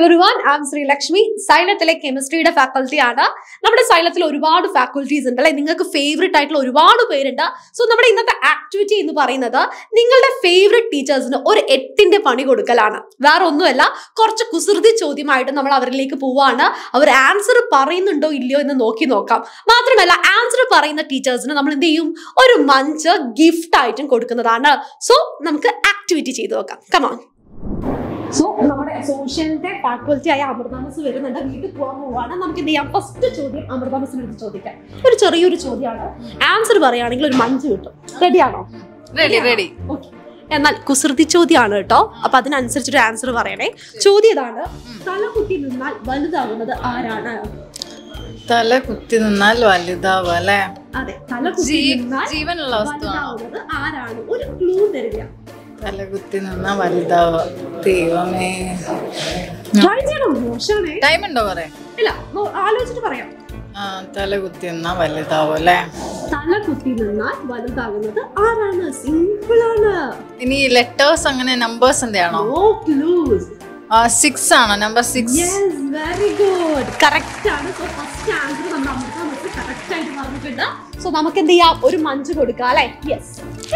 Every everyone am Sreelakshmi സൈലത്തിലെ കെമിസ്ട്രിയുടെ faculty ആണ് നമ്മുടെ സൈലത്തിൽ ഒരുപാട് ഫാക്കൽറ്റീസ് ഉണ്ട് അല്ലെ നിങ്ങൾക്ക് ഫേവറേറ്റ് ആയിട്ടുള്ള ഒരുപാട് പേരുണ്ട് സോ നമ്മുടെ ഇന്നത്തെ ആക്ടിവിറ്റി എന്ന് പറയുന്നത് നിങ്ങളുടെ ഫേവറേറ്റ് ടീച്ചേഴ്സിന് ഒരു എട്ടിന്റെ പണി കൊടുക്കലാണ് വേറെ ഒന്നുമല്ല കുറച്ച് കുസൃതി ചോദ്യമായിട്ട് നമ്മൾ അവരിലേക്ക് പോവാണ് അവർ ആൻസർ പറയുന്നുണ്ടോ ഇല്ലയോ എന്ന് നോക്കി നോക്കാം മാത്രമല്ല ആൻസർ പറയുന്ന ടീച്ചേഴ്സിന് നമ്മൾ എന്ത് ചെയ്യും ഒരു മഞ്ച് ഗിഫ്റ്റ് ആയിട്ടും കൊടുക്കുന്നതാണ് സോ നമുക്ക് ആക്ടിവിറ്റി ചെയ്തു നോക്കാം കമാൺ സോ നമ്മുടെ സോഷ്യലിന്റെ ഫാക്കൽറ്റി ആയ അമൃതാമസ് വരുന്നുണ്ട് വീട്ടിൽ പോകാൻ പോവാണ് നമുക്ക് എന്ത് ചെയ്യാം ഫസ്റ്റ് ചോദ്യം അമൃതാമസിന് എടുത്ത് ചോദിക്കാം ഒരു ചെറിയൊരു ചോദ്യമാണ് ആൻസർ പറയുകയാണെങ്കിൽ ഒരു മഞ്ച് കിട്ടും റെഡിയാണോ റെഡി റെഡി ഓക്കെ എന്നാൽ കുസൃതി ചോദ്യമാണ് കേട്ടോ അപ്പൊ അതിനനുസരിച്ചൊരു ആൻസർ പറയണേ ചോദ്യം ഇതാണ് തലകുത്തി നിന്നാൽ വലുതാകുന്നത് ആരാണ് തല കുത്തി നിന്നാൽ വലുതാവും അല്ലെ അതെ തലകുത്തി നിന്നാൽ ജീവനുള്ള വസ്തുവാണോ വലുതാവുന്നത് ആരാണ് ഒരു ക്ലൂ തരിക തല കുത്തി നിന്നാ വലുതാവുക ദൈവമേ ട്രൈ ചെയ്യണം മോശമാണേ ടൈം ഉണ്ടോ കൊറേ ഇല്ല നോ- ആലോചിച്ചിട്ട് പറയാം ആ തല കുത്തി നിന്നാ വലുതാവും അല്ലെ തല കുത്തി നിന്നാൽ വലുതാകുന്നത് ആരാണ് സിമ്പിൾ ആണ് ഇനി ലെറ്റേഴ്സ് അങ്ങനെ നമ്പേഴ്സ് എന്തെയാണോ നോ ക്ലൂസ് സിക്സ് ആണോ number six yes very good correct ആണ് സോ ഫസ്റ്റ് ആൻസർ നമ്മൾ അമൃത നമുക്ക് കറക്റ്റ് ആയിട്ട് പറഞ്ഞിട്ടുണ്ട് സോ നമുക്ക് എന്ത് ചെയ്യാം ഒരു മഞ്ച് കൊടുക്കാം അല്ലെ യെസ്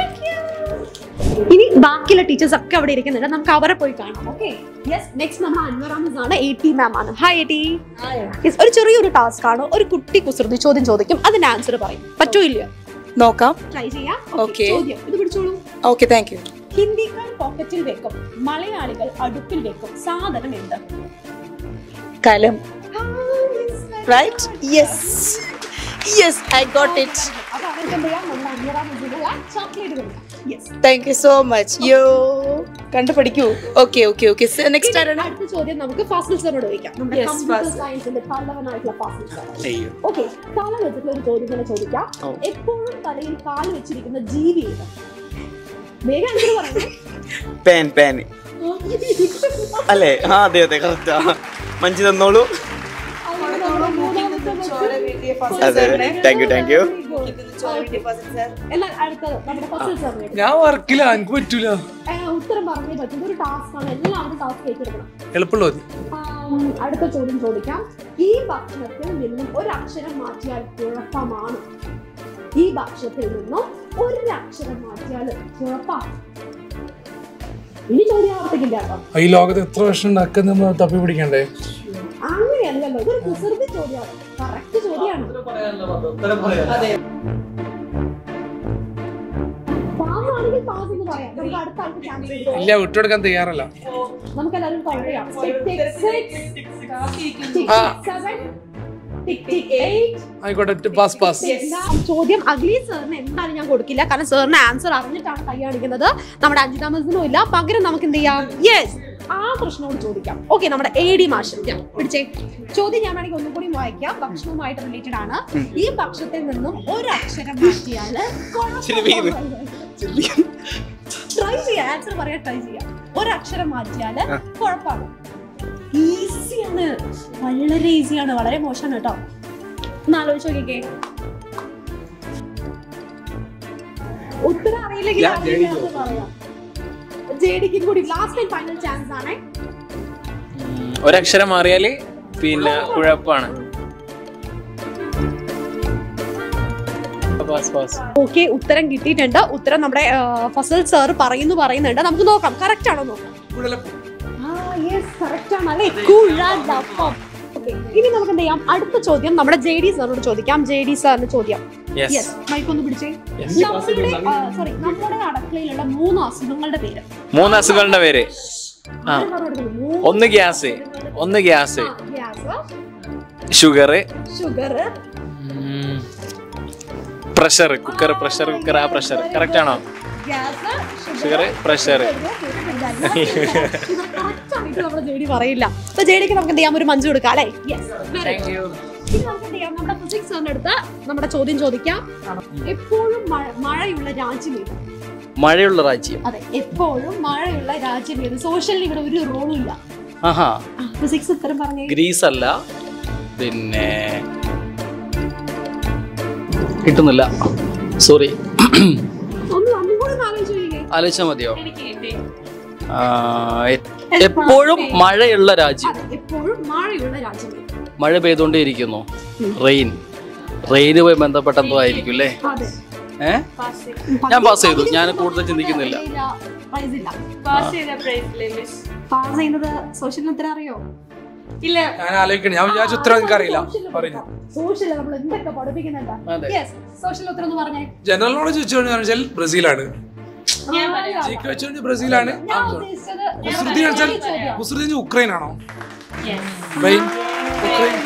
ഇനി ബാക്കിയുള്ള ടീച്ചേഴ്സ് ഒക്കെ അവിടെ ഇരിക്കുന്നുണ്ട് നമുക്ക് അവരെ പോയി കാണാം ഓക്കെ യെസ് നെക്സ്റ്റ് നമ്മൾ അൻവറാമിസ് ആണ് എ ടി മാം ആണ് ഹായ് എ ടി യെസ് ഒരു ചെറിയൊരു ടാസ്ക് ആണ് ഒരു കുട്ടി കുസൃതി ചോദ്യം ചോദിക്കും അതിന്റെ ആൻസർ പറയും പറ്റോ ഇല്ലയോ നോക്കാം ട്രൈ ചെയ്യാം Okay. ചോദ്യം ഇത് പിടിച്ചോളൂ ഓക്കെ താങ്ക് യു ഹിന്ദിക്കാർ പോക്കറ്റിൽ വെക്കും മലയാളികൾ അടുപ്പിൽ വെക്കും സാധനം എന്ത് കലം right yes yes I got it അപ്പൊ അവർക്ക് എന്ത് ചെയ്യാം നമ്മുടെ അഞ്ഞൂറാം മുതലുള്ള ചോക്ലേറ്റ് കൊടുക്കാം yes thank you so much യോ കണ്ടു പഠിക്കൂ ഓക്കെ ഓക്കെ ഓക്കെ നെക്സ്റ്റ് ആരാണ് അടുത്ത ചോദ്യം നമുക്ക് ഫാസിൽ സാറിനോട് ചോദിക്കാം നമ്മുടെ Yes, കമ്പ്യൂട്ടർ Fasil. സയൻസിന്റെ തലവനായിട്ടുള്ള ഫാസിൽ സാർ അയ്യോ ഓക്കെ തല വെച്ചിട്ടുള്ള ഒരു ചോദ്യം തന്നെ ചോദിക്കാം ഓ. എപ്പോഴും തലയിൽ കാല് വെച്ചിരിക്കുന്ന ജീവി ഏത് വേഗം answer പറയണേ. പേൻ പേൻ അല്ലേ ആ അതെ അതെ കറക്റ്റാ മഞ്ചി തന്നോളൂ അങ്ങനെ നമ്മുടെ മൂന്നാമത്തെ question. അതെ താങ്ക് യു താങ്ക് യു എന്നാൽ അടുത്തത് നമ്മുടെ ഫസിൽ സാറിന് ഞാൻ വർക്കില്ല എനിക്ക് പറ്റൂല ഉത്തരം പറഞ്ഞേ പറ്റും ഇതൊരു ടാസ്ക് ആണ് എല്ലാവരും ടാസ്ക് ഏറ്റെടുക്കണം എളുപ്പമുള്ള മതി ആം, അടുത്ത ചോദ്യം ചോദിക്കാം ഈ ഭക്ഷണത്തിൽ നിന്നും ഒരു അക്ഷരം മാറ്റിയാൽ കുഴപ്പമാണ് ഈ ഭക്ഷണത്തിൽ നിന്നും ഒരു അക്ഷരം മാറ്റിയാൽ കുഴപ്പമാണ് ഇനി ചോദ്യം ആവർത്തിക്കില്ല കേട്ടോ ഈ ലോകത്ത് എത്ര വർഷം ഉണ്ടാക്കുന്ന നമ്മൾ തപ്പി പിടിക്കണ്ടേ അങ്ങനെയല്ലല്ലോ ഇതൊരു കുസൃതി ചോദ്യമാണ് കറക്റ്റ് ചോദ്യമാണ് പാസ്സാണെങ്കിൽ പാസ് എന്ന് പറയാം നമുക്ക് അടുത്ത ആൾക്ക് ചാൻസ് കൊടുക്കാം ഇല്ല വിട്ടുകൊടുക്കാൻ തയ്യാറല്ല നമുക്ക് എല്ലാവരും കൗണ്ട് ചെയ്യാം ആ. എയ്റ്റ് ആയിക്കോട്ടെ പാസ് പാസ് ചോദ്യം അഗ്ലി സാറിന് എന്തായാലും ഞാൻ കൊടുക്കില്ല കാരണം സാറിന് ആൻസർ അറിഞ്ഞിട്ടാണ് കൈ കാണിക്കുന്നത് നമ്മുടെ അഞ്ചിതാമസിനും ഇല്ല പകരം നമുക്ക് എന്ത് ചെയ്യാം യെസ് ആ പ്രശ്നത്തോട് ചോദിക്കാം ഓക്കെ നമ്മുടെ എ ഡി മാഷ് ഞാൻ പിടിച്ചേ ചോദ്യം ഞാൻ വേണമെങ്കിൽ ഒന്നും കൂടി വായിക്കാം ഭക്ഷണവുമായിട്ട് റിലേറ്റഡ് ആണ് ഈ ഭക്ഷണത്തിൽ നിന്നും ഒരു അക്ഷരം മാറ്റിയാല് ട്രൈ ചെയ്യാം ആൻസർ പറയാൻ ട്രൈ ചെയ്യാം ഒരു അക്ഷരം മാറ്റിയാല് കുഴപ്പമാണ് ഈസിയാണ് വളരെ ഈസിയാണ് വളരെ മോശമാണ് കേട്ടോ ഒന്ന് ആലോചിച്ച് നോക്കിക്കേ ഉത്തരം അറിയില്ലെങ്കിൽ ഞാൻ അറിയില്ല JD എന്ന് പറയാം ജെഡിക്കും കൂടി ലാസ്റ്റ് ആൻഡ് ഫൈനൽ ചാൻസ് ആണ് ഒരക്ഷരം മാറിയാല് പിന്നെ കുഴപ്പമാണ് പാസ് പാസ് ഓക്കെ ഉത്തരം കിട്ടിയിട്ടുണ്ട് ഉത്തരം നമ്മുടെ ആ, ഫസൽ സാർ പറയുന്നു പറയുന്നുണ്ട് നമുക്ക് നോക്കാം കറക്റ്റ് ആണോ നോക്കാം ആ യെസ് കറക്റ്റ് ആണ് അല്ലേ കുഴലപ്പം Okay, ഇനി നമുക്ക് എന്ത് ചെയ്യാം അടുത്ത ചോദ്യം നമ്മുടെ ജെ ഡി സാറിനോട് ചോദിക്കാം ജെ ഡി സാറിന് ചോദ്യം യെസ് യെസ് മൈക്കൊന്ന് പിടിച്ചേ നമ്മുടെ സോറി നമ്മുടെ അടുക്കളയിലുള്ള മൂന്ന് അസുഖങ്ങളുടെ പേര് മൂന്ന് അസുഖങ്ങളുടെ പേര് ആ ആരും പറഞ്ഞു കൊടുക്കുന്നു. മൂന്ന് ഒന്ന് ഗ്യാസ് ഒന്ന് gas gas sugar sugar pressure cooker pressure cooker ആ പ്രഷർ കറക്റ്റ് ആണോ ഗ്യാസ് ഷുഗർ പ്രഷർ നമ്മുടെ ജെഡി പറയില്ല അപ്പൊ ജെഡിക്ക് നമുക്ക് എന്ത് ചെയ്യാം ഒരു മഞ്ച് കൊടുക്കാം അല്ലേ യെസ് താങ്ക് യു ഇനി നമുക്ക് എന്ത് ചെയ്യാം നമ്മുടെ ഫിസിക്സ് സാറിന്റെ അടുത്ത് നമ്മുടെ ചോദ്യം ചോദിക്കാം എപ്പോഴും മഴ- മഴയുള്ള രാജ്യം ഏത് മഴയുള്ള രാജ്യം അതെ എപ്പോഴും മഴയുള്ള രാജ്യം ഏത് സോഷ്യലിന് ഇവിടെ ഒരു റോളും ഇല്ല ആഹാ ഫിസിക്സ് ഉത്തരം പറഞ്ഞേ ഗ്രീസ് അല്ല പിന്നെ കിട്ടുന്നില്ല സോറി ഒന്ന് ഒന്നും കൂടെ ഒന്ന് ആലോചിച്ച് നോക്കിക്കേ ആലോചിച്ചാൽ മതിയോ ആ, എ- എപ്പോഴും മഴയുള്ള രാജ്യം അതെ എപ്പോഴും മഴയുള്ള രാജ്യം മഴ പെയ്തുകൊണ്ടേയിരിക്കുന്നു റെയിൻ റെയിനുമായി ബന്ധപ്പെട്ട എന്തോ ആയിരിക്കും അല്ലേ അതെ ഏ ഞാൻ പാസ് ചെയ്തു ഞാൻ കൂടുതൽ ചിന്തിക്കുന്നില്ല പ്രൈസ് ഇല്ല പാസ് ചെയ്ത പ്രൈസിലെ മിസ് പാസ് ചെയ്യുന്നത് സോഷ്യൽ ഉത്തരം അറിയോ ഇല്ല ഞാൻ ആലോചിക്കണേ ഞാൻ വിചാരിച്ച ഉത്തരം എനിക്ക് അറിയില്ല പറഞ്ഞു സോഷ്യൽ നമ്മൾ എന്തൊക്കെ പഠിപ്പിക്കുന്നുണ്ട് അതെ. യെസ് സോഷ്യൽ ഉത്തരം എന്ന് പറഞ്ഞേ ജനറൽ നോളജ് വെച്ച് വെച്ചാൽ ബ്രസീലാണ് ഞാൻ പറയാം ജി കെ വെച്ച് കഴിഞ്ഞാൽ ബ്രസീലാണ് ഞാൻ ഉദ്ദേശിച്ചത് കുസൃതി വെച്ചാൽ ചോദ്യം. കുസൃതി വെച്ചാൽ ഉക്രൈൻ ആണോ Yes. ഉക്രൈൻ ഉക്രൈൻ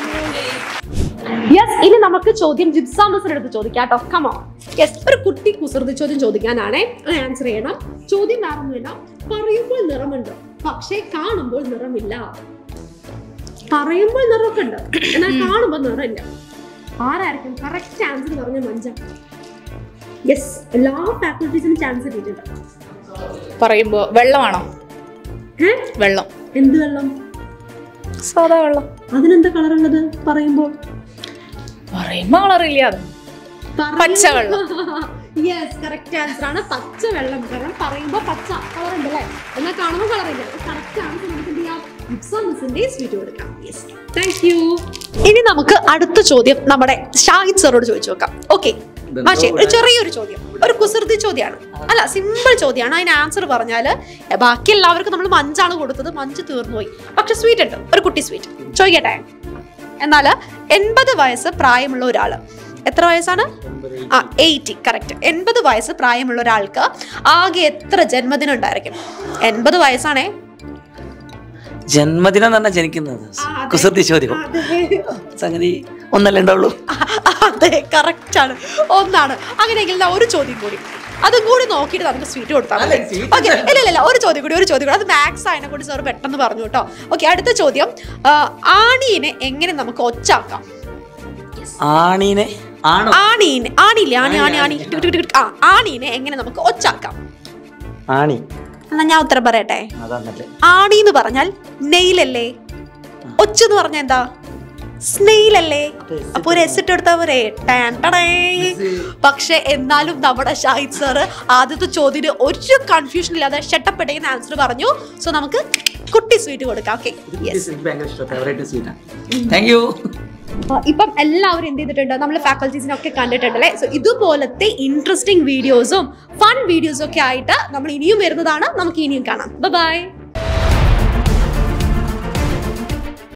യെസ് ഇനി നമുക്ക് ചോദ്യം ജിപ്സാമസിന്റെ അടുത്ത് ചോദിക്കാം കേട്ടോ കമോ യെസ് ഒരു കുട്ടി കുസൃതി ചോദ്യം ചോദിക്കാനാണേ ആൻസർ ചെയ്യണം ചോദ്യം വേറൊന്നുമില്ല പറയുമ്പോൾ നിറമുണ്ട് പക്ഷേ കാണുമ്പോൾ നിറമില്ല പറയുമ്പോൾ നിറമൊക്കെ ഉണ്ട് എന്നാൽ കാണുമ്പോൾ നിറമില്ല ആരായിരിക്കും കറക്റ്റ് ആൻസർ പറഞ്ഞ മഞ്ച യെസ് എല്ലാ ഫാക്കൽറ്റീസിനും ചാൻസ് കിട്ടിയിട്ടുണ്ട് പറയുമ്പോ വെള്ളമാണോ ഏ? വെള്ളം എന്ത് വെള്ളം സാധാ വെള്ളം അതിനെന്താ കളറുള്ളത് പറയുമ്പോൾ പറയുമ്പോ കളറില്ല അത് പച്ചവെള്ളം. യെസ് കറക്റ്റ് ആൻസർ ആണ് പച്ച വെള്ളം കാരണം പറയുമ്പോൾ പച്ച കളർ ഉണ്ട് അല്ലേ എന്നാൽ കാണുമ്പോൾ കളർ ഇല്ല കറക്റ്റ് ആൻസർ നമുക്ക് എന്ത് ചെയ്യാം മിസ്സിന്റെ സ്വീറ്റ് കൊടുക്കാം യെസ് താങ്ക് യു ഇനി നമുക്ക് അടുത്ത ചോദ്യം നമ്മുടെ ഷാഹിദ് സാറോട് ചോദിച്ചു നോക്കാം ഓക്കെ മാഷെ ഒരു ചെറിയൊരു ചോദ്യം ഒരു കുസൃതി ചോദ്യമാണ് അല്ല സിമ്പിൾ ചോദ്യമാണ് അതിന് ആൻസർ പറഞ്ഞാല് ബാക്കി എല്ലാവർക്കും നമ്മൾ മഞ്ചാണ് കൊടുത്തത് മഞ്ച് തീർന്നു പോയി പക്ഷെ സ്വീറ്റ് ഉണ്ട് ഒരു കുട്ടി സ്വീറ്റ് ചോദിക്കട്ടെ എന്നാൽ എൺപത് വയസ്സ് പ്രായമുള്ള ഒരാൾ എത്ര വയസ്സാണ് ആ എയ്റ്റി കറക്റ്റ് എൺപത് വയസ്സ് പ്രായമുള്ള ഒരാൾക്ക് ആകെ എത്ര ജന്മദിനം ഉണ്ടായിരിക്കും എൺപത് വയസ്സാണേ ജന്മദിനം തന്നെ ജനിക്കുന്നത് കുസൃതി ചോദ്യം സംഗതി ഒന്നല്ലേ ഉണ്ടാവുള്ളൂ അതെ കറക്റ്റ് ആണ് ഒന്നാണ് അങ്ങനെയെങ്കിൽ ദാ ഒരു ചോദ്യം കൂടി അതും കൂടി നോക്കിയിട്ട് നമുക്ക് സ്വീറ്റ് കൊടുത്താൽ മതി ഓക്കെ ഇല്ല ഇല്ല ഇല്ല ഒരു ചോദ്യം കൂടി ഒരു ചോദ്യം കൂടി അത് മാത്സ് ആയതിനെ കൂടി സാർ പെട്ടെന്ന് പറഞ്ഞു കേട്ടോ ഓക്കെ അടുത്ത ചോദ്യം ആ, ആണീനെ എങ്ങനെ നമുക്ക് ഒച്ചാക്കാം ആണീനെ ആണോ ആണീനെ ആണിയില്ലേ ആണി ആണി ആണി ടിക് ടിക് ടിക് ടിക്. ആ ആണീനെ എങ്ങനെ നമുക്ക് ഒച്ചാക്കാം ആണി എന്നാ ഞാൻ ഉത്തരം പറയട്ടെ അതാണല്ലേ ആണി എന്ന് പറഞ്ഞാൽ നെയിലല്ലേ ഒച്ച എന്ന് പറഞ്ഞാൽ എന്താ സ്നെയിലല്ലേ അപ്പൊ ഒരു എസിട്ട് എടുത്താ പോരെ ടാൻ ടടേ. പക്ഷെ എന്നാലും നമ്മുടെ ഷാഹിദ് സാറ് ആദ്യത്തെ ചോദ്യത്തിന് ഒരു കൺഫ്യൂഷൻ ഇല്ലാതെ ഷട്ടപ്പെടുന്ന ആൻസർ പറഞ്ഞു സോ നമുക്ക് കുട്ടി സ്വീറ്റ് കൊടുക്കാം ഓക്കെ യെസ് എനിക്ക് ഭയങ്കര ഇഷ്ടം ഫേവറേറ്റ് സ്വീറ്റാണ് താങ്ക് യു ഇപ്പം എല്ലാവരും എന്ത് ചെയ്തിട്ടുണ്ട് നമ്മൾ ഫാക്കൽറ്റീസിനൊക്കെ കണ്ടിട്ടുണ്ട് അല്ലേ സോ ഇതുപോലത്തെ ഇൻട്രസ്റ്റിംഗ് വീഡിയോസും ഫൺ വീഡിയോസും ഒക്കെ ആയിട്ട് നമ്മൾ ഇനിയും വരുന്നതാണ് നമുക്ക് ഇനിയും കാണാം ബൈ